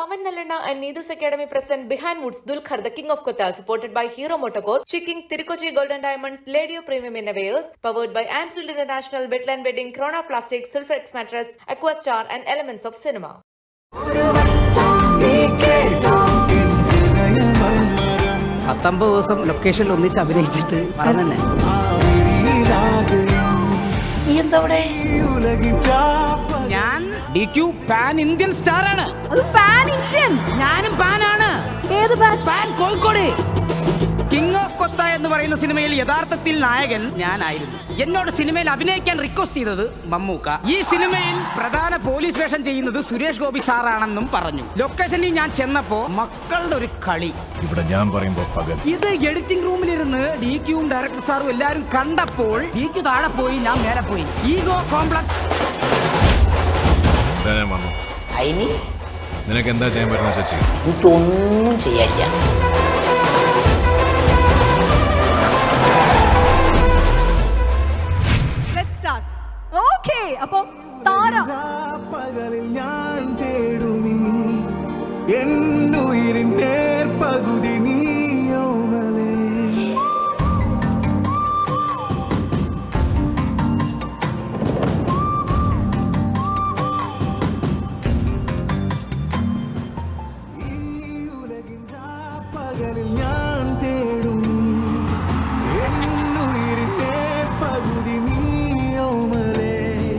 Pavan Nallana and Needus Academy present Behind Woods Dulkar, the King of Kotha, supported by Hero Motocore, Chiking Tirukochi Golden Diamonds, Ladio Premium Innovators, powered by Anfield International, Wetland Wedding, Corona Plastics, Silfrex Mattress, Aquastar, and Elements of Cinema. പത്തൊമ്പത് ദിവസം ലൊക്കേഷനിൽ ഒന്നിച്ച് അഭിനയിച്ചിട്ട് പറഞ്ഞെ നീ എന്താ അവിടെ ഞാൻ D Q pan Indian star ആണ് അത് പാൻ ഇന്ത്യൻ ഞാനും പാനാണ് ഏത് pan pan Kozhikode king of Kotha എന്ന് പറയുന്ന സിനിമയിൽ യഥാർത്ഥത്തിൽ നായകൻ ഞാനായിരുന്നു എന്നോട് സിനിമയിൽ അഭിനയിക്കാൻ റിക്വസ്റ്റ് ചെയ്തത് മമ്മൂക്ക ഈ സിനിമയിൽ പ്രധാന പോലീസ് വേഷം ചെയ്യുന്നത് സുരേഷ് ഗോപി സാറാണെന്നും പറഞ്ഞു ലൊക്കേഷനിൽ ഞാൻ ചെന്നപ്പോ മക്കളുടെ ഒരു കളി ഇവിടെ ഞാൻ പറയുമ്പോ പകൽ ഇത് എഡിറ്റിംഗ് റൂമിലിരുന്ന് ഡി ക്യൂവും ഡയറക്ടർ സാറും എല്ലാരും കണ്ടപ്പോൾ ഡി ക്യു താഴെ പോയി ഞാൻ മേലെ പോയി ഈഗോ കോംപ്ലക്സ് ഇവിടെ ഞാൻ വന്നു അതിന് നിനക്ക് എന്താ ചെയ്യാൻ പറ്റുന്ന ചേച്ചി എനിക്കൊന്നും ചെയ്യാനില്ല ലെറ്റ് സ്റ്റാർട്ട് ഓക്കേ അപ്പോൾ താര പകലിൽ ഞാൻ തേടുമീ എന്നുയിരിൻ നേർപകുതി നീയോമലേ ഈ ഉലകിൻ പകലിൽ ഞാൻ തേടുമീ എന്നുയിരിൻ നേർപകുതി നീയോമലേ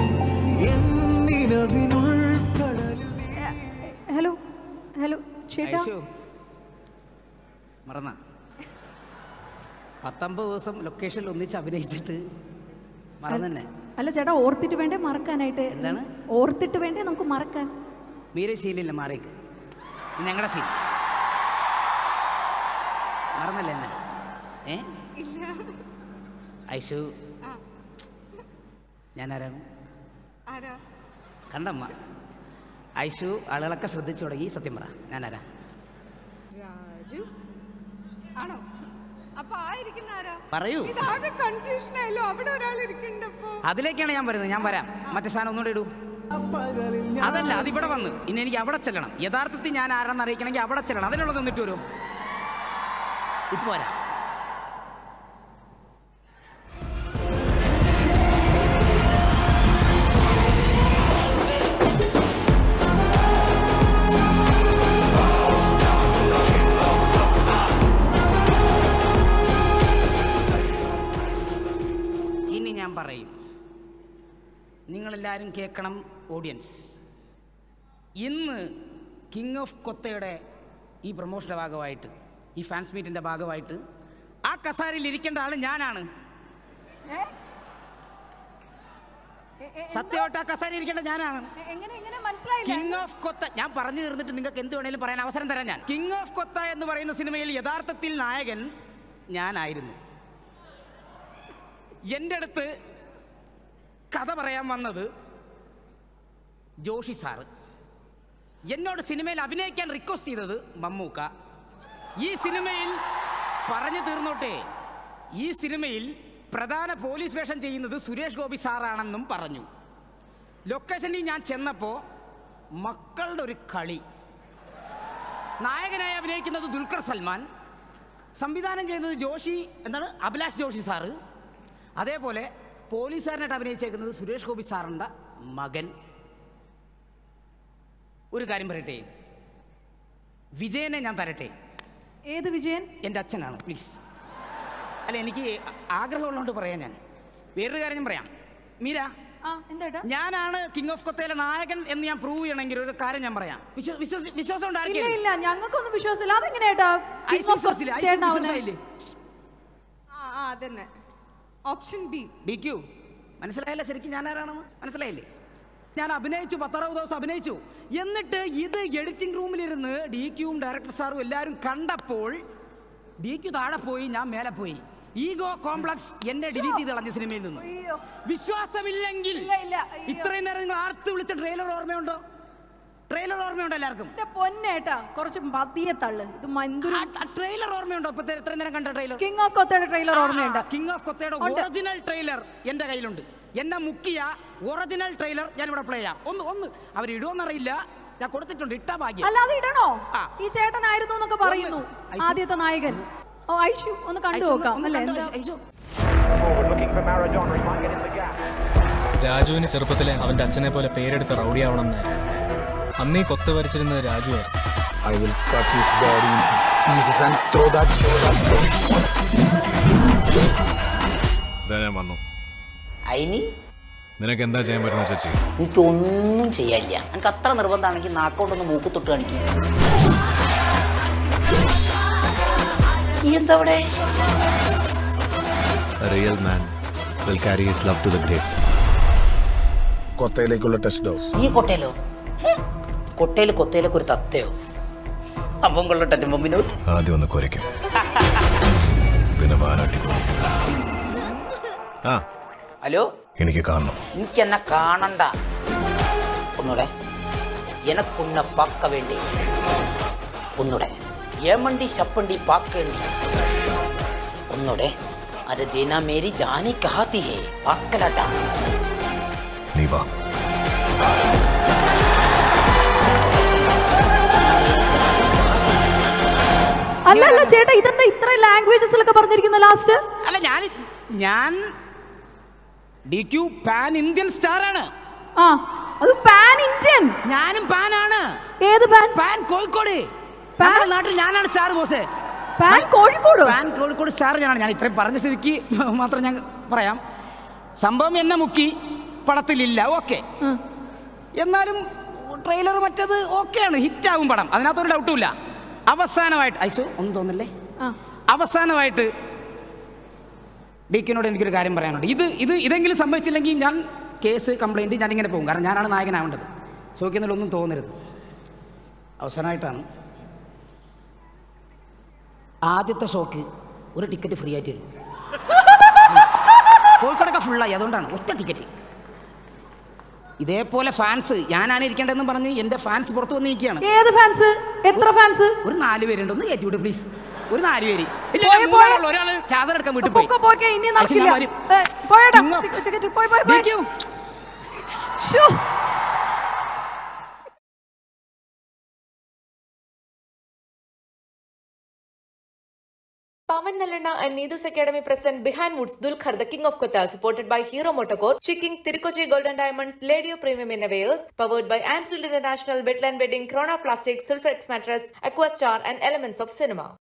എന്നിനവിനുൾക്കടലിൽ ഹലോ ഹലോ ചേട്ടാ ഐഷു, മറന്ന പത്തൊമ്പത് ദിവസം ലൊക്കേഷനിൽ ഒന്നിച്ച് അഭിനയിച്ചിട്ട് മറന്നെ അല്ല ചേട്ടാ ഓർത്തിട്ട് വേണ്ടേ മറക്കാനായിട്ട് എന്താണ്? ഓർത്തിട്ട് വേണ്ടേ നമുക്ക് മറക്കാൻ മീരെ സീനില്ല മാറിക്ക് ഞങ്ങളുടെ സീൻ മറന്നല്ലേ എന്നെ ഏ ഐഷു ഞാനാരാണ് കണ്ടമ്മ ഐഷു ആളുകളൊക്കെ ശ്രദ്ധിച്ചു തുടങ്ങി സത്യം പറ ഞാനാരാ രാജു ആണോ അപ്പൊ ആ ഇരിക്കുന്ന ആരാ പറയൂ ഇതാകെ കൺഫ്യൂഷൻ ആയല്ലോ അവിടെ ഒരാൾ ഇരിക്കണ്ടപ്പോ അതിലേക്കാണ് ഞാൻ പറയുന്നത് ഞാൻ വരാം മറ്റേ സാധനം ഒന്നുകൂടെ ഇടൂ അതല്ല അതിവിടെ വന്ന് ഇനി എനിക്ക് അവിടെ ചെല്ലണം യഥാർത്ഥത്തിൽ ഞാൻ ആരാന്ന് അറിയിക്കണമെങ്കിൽ അവിടെ ചെല്ലണം അതിനുള്ളത് തന്നിട്ട് വരും ഇപ്പൊ വരാം ഇനി ഞാൻ പറയും നിങ്ങളെല്ലാവരും കേൾക്കണം ഓഡിയൻസ് ഇന്ന് കിങ് ഓഫ് കൊത്തയുടെ ഈ പ്രൊമോഷൻ്റെ ഭാഗമായിട്ട് ഈ ഫാൻസ് മീറ്റിൻ്റെ ഭാഗമായിട്ട് ആ കസാരയിൽ ഇരിക്കേണ്ട ആൾ ഞാനാണ് സത്യമായിട്ട് ആ കസാരയിൽ ഇരിക്കേണ്ട ഞാനാണ് എങ്ങനെ എങ്ങനെ മനസ്സിലായില്ല കിങ് ഓഫ് കൊത്ത ഞാൻ പറഞ്ഞു തീർന്നിട്ട് നിങ്ങൾക്ക് എന്ത് വേണേലും പറയാൻ അവസരം തരാം ഞാൻ കിങ് ഓഫ് കൊത്ത എന്ന് പറയുന്ന സിനിമയിൽ യഥാർത്ഥത്തിൽ നായകൻ ഞാനായിരുന്നു എൻ്റെ അടുത്ത് കഥ പറയാൻ വന്നത് ജോഷി സാറ് എന്നോട് സിനിമയിൽ അഭിനയിക്കാൻ റിക്വസ്റ്റ് ചെയ്തത് മമ്മൂക്ക ഈ സിനിമയിൽ പറഞ്ഞു തീർന്നോട്ടെ ഈ സിനിമയിൽ പ്രധാന പോലീസ് വേഷം ചെയ്യുന്നത് സുരേഷ് ഗോപി സാറാണെന്നും പറഞ്ഞു ലൊക്കേഷനിൽ ഞാൻ ചെന്നപ്പോൾ മക്കളുടെ ഒരു കളി നായകനായി അഭിനയിക്കുന്നത് ദുൽഖർ സൽമാൻ സംവിധാനം ചെയ്യുന്നത് ജോഷി എന്താണ് അഭിലാഷ് ജോഷി സാറ് അതേപോലെ പോലീസുകാരനായിട്ട് അഭിനയിച്ചേക്കുന്നത് സുരേഷ് ഗോപി സാറിൻ്റെ മകൻ ഒരു കാര്യം പറയട്ടെ വിജയനെ ഞാൻ തരട്ടെ ഏത് വിജയൻ എൻ്റെ അച്ഛനാണ് പ്ലീസ് അല്ല എനിക്ക് ആഗ്രഹമുള്ളതുകൊണ്ട് പറയാം ഞാൻ വേറൊരു കാര്യം ഞാൻ പറയാം മീര ആ എന്താ ഞാനാണ് കിങ് ഓഫ് കൊത്തയിലെ നായകൻ എന്ന് ഞാൻ പ്രൂവ് ചെയ്യണമെങ്കിൽ ഒരു കാര്യം ഞാൻ പറയാം വിശ്വ- വിശ്വസി- വിശ്വാസം ഇല്ല ഉണ്ടായിരിക്കും ഇല്ല ഞങ്ങൾക്കൊന്നും വിശ്വാസമില്ല അതെങ്ങനെയാട്ടാ ചേട്ടനാവുന്നത് ആ ആ അതന്നെ ഓപ്ഷൻ ബി ഡി ക്യു മനസ്സിലായില്ല ശരിക്കും ഞാൻ ആരാണെന്ന് മനസ്സിലായില്ലേ ഞാൻ അഭിനയിച്ചു പത്തറുപത് ദിവസം അഭിനയിച്ചു എന്നിട്ട് ഇത് എഡിറ്റിംഗ് റൂമിലിരുന്ന് ഡി ക്യൂവും ഡയറക്ടർ സാറും എല്ലാവരും കണ്ടപ്പോൾ ഡി ക്യു താഴെ പോയി ഞാൻ മേലെ പോയി ഈഗോ കോംപ്ലക്സ് എന്നെ ഡിലീറ്റ് ചെയ്ത് കളഞ്ഞ സിനിമയിൽ നിന്ന് അയ്യോ വിശ്വാസമില്ലെങ്കിൽ ഇല്ല, ഇല്ല, അയ്യോ. ഇത്രയും നേരം നിങ്ങൾ ആർത്ത് വിളിച്ച ട്രെയിലർ ഓർമ്മയുണ്ടോ ട്രെയിലർ ഓർമ്മയുണ്ടോ എല്ലാവർക്കും എന്റെ പൊന്നേട്ടാ കുറച്ച് പതിയെ തള്ളു ഇത് മന്ദുരു ട്രെയിലർ ഓർമ്മയുണ്ടോ ഇപ്പൊ ഇത്രയും നേരം കണ്ട ട്രെയിലർ കിങ് ഓഫ് കൊത്തയുടെ ട്രെയിലർ ഓർമ്മയുണ്ട് കിങ് ഓഫ് കൊത്തയുടെ ഉണ്ട്. ഒറിജിനൽ ട്രെയിലർ എന്റെ കയ്യിലുണ്ട് എന്നെ മുക്കിയ ഒറിജിനൽ ട്രെയിലർ ഞാൻ ഇവിടെ പ്ലേ ചെയ്യാം ഒന്ന് ഒന്ന് അവർ ഇടുമെന്നറിയില്ല ഞാൻ കൊടുത്തിട്ടുണ്ട് ഇട്ടാ ഭാഗ്യം അല്ലാതെ ഇടണോ ആ. ഈ ചേട്ടനായിരുന്നു എന്നൊക്കെ പറയുന്നു ഐശു. ആദ്യത്തെ നായകൻ ഓ ഐഷു ഒന്ന് കണ്ടു ഐശു, നോക്കാം ഒന്ന് അല്ലേ കണ്ടോ, എന്താ ഐശു? രാജുവിന് ചെറുപ്പത്തിലെ അവന്റെ അച്ഛനെ പോലെ പേരെടുത്ത റൗഡിയാവണം എന്നായിരുന്നു അന്നീ കൊത്തു വരച്ചിരുന്നത് രാജുവായിരുന്നു I will cut his body into pieces and throw that. ഇതാ ഞാൻ വന്നു അതിന് നിനക്ക് എന്താ ചെയ്യാൻ പറ്റുന്ന ചേച്ചി എനിക്കൊന്നും ചെയ്യാനില്ല എനിക്ക് അത്ര നിർബന്ധമാണെങ്കിൽ നാക്കോട്ടൊന്ന് മൂക്ക് തൊട്ട് കാണിക്കും ഈ എന്താ അവിടെ A real man will carry his love to the grave. കൊത്തയിലേക്കുള്ള ടെസ്റ്റ് ഡോസ് ഈ കൊട്ടയിലോ കൊട്ടയിൽ കൊത്തയിലേക്ക് ഒരു തത്തയോ അപ്പം കൊള്ളട്ടെ ചെമ്പമ്പിനോ ആദ്യം ഒന്ന് കുരയ്ക്കും പിന്നെ വാലാട്ടി പോകും ആ ഹലോ എനിക്ക് കാണണം എനിക്ക് എന്നെ കാണണ്ട ഒന്നൂടെ എനക്കുണ്ണ പാക്ക വേണ്ടി ഒന്നൂടെ ഏമണ്ടി ശപ്പണ്ടി പാക്കേണ്ടി ഒന്നൂടെ അത് ദിന മേരി ജാനി കഹാത്തി ഹേ പാക്കലാട്ടാ നീ വാ അല്ല അല്ല ചേട്ടാ ഇതെന്താ ഇത്ര ലാംഗ്വേജസിലൊക്കെ പറഞ്ഞിരിക്കുന്ന ലാസ്റ്റ് അല്ല ഞാൻ ഞാൻ D Q pan Indian star ആണ് ആ അത് പാൻ ഇന്ത്യൻ ഞാനും പാൻ ആണ് ഏത് പാൻ പാൻ കോഴിക്കോട് പാൻ? നമ്മുടെ നാട്ടിൽ ഞാനാണ് star boss pan Kozhikode pan Kozhikode star ഞാനാണ് ഞാൻ ഇത്രയും പറഞ്ഞ സ്ഥിതിക്ക് മാത്രം ഞാൻ പറയാം സംഭവം എന്നെ മുക്കി പടത്തിലില്ല ഓക്കെ എന്നാലും ട്രെയിലർ മറ്റത് ഓക്കെയാണ് ഹിറ്റാകും പടം അതിനകത്തൊരു ഡൗട്ടും ഇല്ല അവസാനമായിട്ട് ഐശു ഒന്നും തോന്നില്ലേ ആ. അവസാനമായിട്ട് ഡിക്കിനോട് എനിക്കൊരു കാര്യം പറയാനുണ്ട് ഇത് ഇത് ഇതെങ്കിലും സംഭവിച്ചില്ലെങ്കിൽ ഞാൻ കേസ് കംപ്ലൈൻറ്റ് ഞാൻ ഇങ്ങനെ പോകും കാരണം ഞാനാണ് നായകനാവേണ്ടത് ചോദിക്കുന്നതിലൊന്നും തോന്നരുത് അവസാനമായിട്ടാണ് ആദ്യത്തെ ഷോക്ക് ഒരു ടിക്കറ്റ് ഫ്രീ ആയിട്ട് തരും Please. കോഴിക്കോടൊക്കെ ഫുള്ളായി അതുകൊണ്ടാണ് ഒറ്റ ടിക്കറ്റ് ഇതേപോലെ ഫാൻസ് ഞാനാണ് ഇരിക്കേണ്ടതെന്ന് പറഞ്ഞ് എൻ്റെ ഫാൻസ് പുറത്ത് വന്ന് നിൽക്കുകയാണ് ഏത് ഫാൻസ് എത്ര ഫാൻസ് ഒരു നാല് പേരുണ്ട് ഒന്ന് കയറ്റി വിട് പ്ലീസ് ഒരു നാല് പേര് ഇല്ല, പോയി, ഇല്ല, പോയി. മൂന്നാളുള്ളൂ. ഒരാള് ചാദർ എടുക്കാൻ വീട്ടിൽ പോയി പൊക്കോ, പോക്കേ, ഇനി ഐശു, നടക്കില്ല ഞാൻ വരും. ഏ, പോയെടാ. King of- ടിക്കറ്റ്, ടിക്കറ്റ്, പോയി, പോയി, പോയി. DQ. ശ്ശോ. Pavan Nallana and Needus Academy present Behind Woods Dulkhar, the King of Kotha, supported by Hero Motocore, Chiking Tirukochi Golden Diamonds, Ladio Premium Innovators, powered by Anfield International, Wetland Wedding, Chrono Plastics, Silfrex Mattress, Aquastar, and Elements of Cinema.